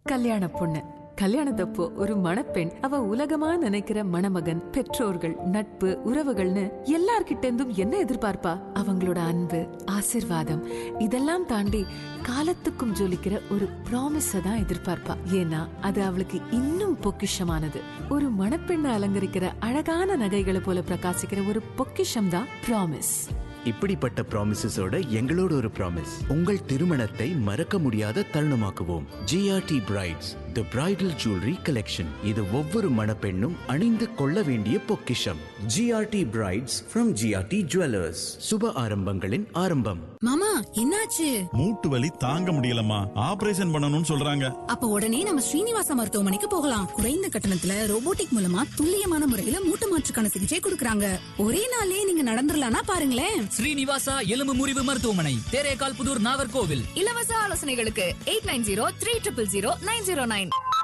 கல்யாண பொண்ணு கல்யாணத்தப்போ ஒரு மணப்பெண் அவ உலகமா நினைக்கிற மணமகன் பெற்றோர்கள் நட்பு உறவுகள்னு எல்லார்கிட்ட இருந்தும் என்ன எதிர்பார்ப்பா அவங்களோட அன்பு ஆசிர்வாதம் இதெல்லாம் தாண்டி காலத்துக்கும் ஜொலிக்கிற ஒரு ப்ராமிஸ தான் எதிர்பார்ப்பா ஏன்னா அது அவளுக்கு இன்னும் பொக்கிஷமானது ஒரு மணப்பெண்ணை அலங்கரிக்கிற அழகான நகைகளை போல பிரகாசிக்கிற ஒரு பொக்கிஷம் தான் ப்ராமிஸ் இப்படிப்பட்ட ப்ராமிசஸோட எங்களோட ஒரு ப்ராமிஸ் உங்கள் திருமணத்தை மறக்க முடியாத தருணமாக்குவோம் GRT brides the bridal jewellery collection இது ஒவ்வொரு மணப்பெண்ணும் அணிந்து கொள்ள வேண்டிய பொக்கிஷம் GRT brides from GRT jewellers சுப ஆரம்பங்களின் ஆரம்பம் மாமா என்னாச்சு மூட்டு வலி தாங்க முடியலம்மா ஆபரேஷன் பண்ணணும்னு சொல்றாங்க அப்ப உடனே நம்ம ஸ்ரீனிவாசா மருத்துவமனைக்கு போகலாம் குறைந்த கட்டணத்துல ரோபோட்டிக் மூலமா துல்லியமான முறையில மூட்டு மாற்றுக்கான சிகிச்சை கொடுக்கறாங்க ஒரே நாள்லயே நீங்க நடந்துடலாம்னா பாருங்களேன் ஸ்ரீனிவாசா எலும்பு முறிவு மருத்துவமனை தேரேகால் புதூர் நாகர்கோவில் இலவச ஆலோசனைகளுக்கு eight nine zero three triple zero nine zero nine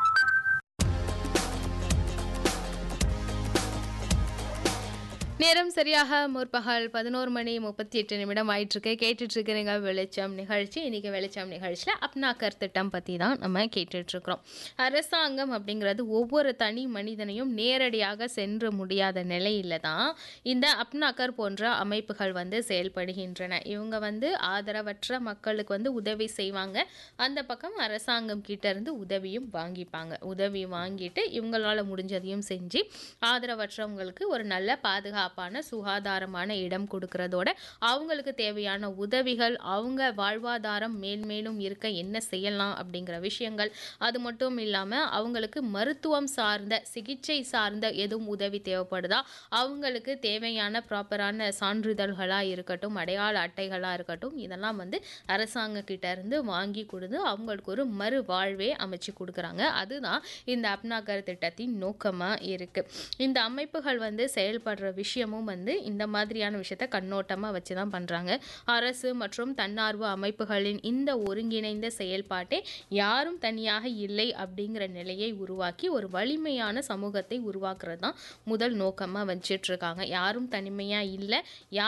நேரம் சரியாக முற்பகல் பதினோரு மணி முப்பத்தி எட்டு நிமிடம் ஆயிட்டிருக்கு கேட்டுட்டு இருக்கிறீங்க வெளிச்சம் நிகழ்ச்சி இன்னைக்கு வெளிச்சம் நிகழ்ச்சியில் அப்னாக்கர் திட்டம் பற்றி தான் நம்ம கேட்டுட்டு இருக்கிறோம் அரசாங்கம் அப்படிங்கிறது ஒவ்வொரு தனி மனிதனையும் நேரடியாக சென்று முடியாத நிலையில தான் இந்த அப்னாக்கர் போன்ற அமைப்புகள் வந்து செயல்படுகின்றன இவங்க வந்து ஆதரவற்ற மக்களுக்கு வந்து உதவி செய்வாங்க அந்த பக்கம் அரசாங்கம் கிட்ட இருந்து உதவியும் வாங்கிப்பாங்க உதவி வாங்கிட்டு இவங்களால முடிஞ்சதையும் செஞ்சு ஆதரவற்றவங்களுக்கு ஒரு நல்ல பாதுகாப்பான சுகாதாரமான இடம் கொடுக்கறதோட அவங்களுக்கு தேவையான உதவிகள் அவங்க வாழ்வாதாரம் மேல்மேலும் இருக்க என்ன செய்யலாம் அப்படிங்கிற விஷயங்கள் அது மட்டும் இல்லாமல் அவங்களுக்கு மருத்துவம் சார்ந்த சிகிச்சை சார்ந்த எதுவும் உதவி தேவைப்படுதா அவங்களுக்கு தேவையான ப்ராப்பரான சான்றிதழ்களாக இருக்கட்டும் அடையாள அட்டைகளாக இருக்கட்டும் இதெல்லாம் வந்து அரசாங்க கிட்ட இருந்து வாங்கி கொடுத்து அவங்களுக்கு ஒரு மறு வாழ்வே அமைச்சு கொடுக்குறாங்க அதுதான் இந்த அப்னாகர் திட்டத்தின் நோக்கமாக இருக்குது இந்த அமைப்புகள் வந்து செயல்படுற விஷயமும் வந்து இந்த மாதிரியான விஷயத்த கண்ணோட்டமாக வச்சு தான் பண்ணுறாங்க அரசு மற்றும் தன்னார்வ அமைப்புகளின் இந்த ஒருங்கிணைந்த செயல்பாட்டே யாரும் தனியாக இல்லை அப்படிங்கிற நிலையை உருவாக்கி ஒரு வலிமையான சமூகத்தை உருவாக்குறது தான் முதல் நோக்கமாக வச்சிட்டு இருக்காங்க யாரும் தனிமையாக இல்லை யார்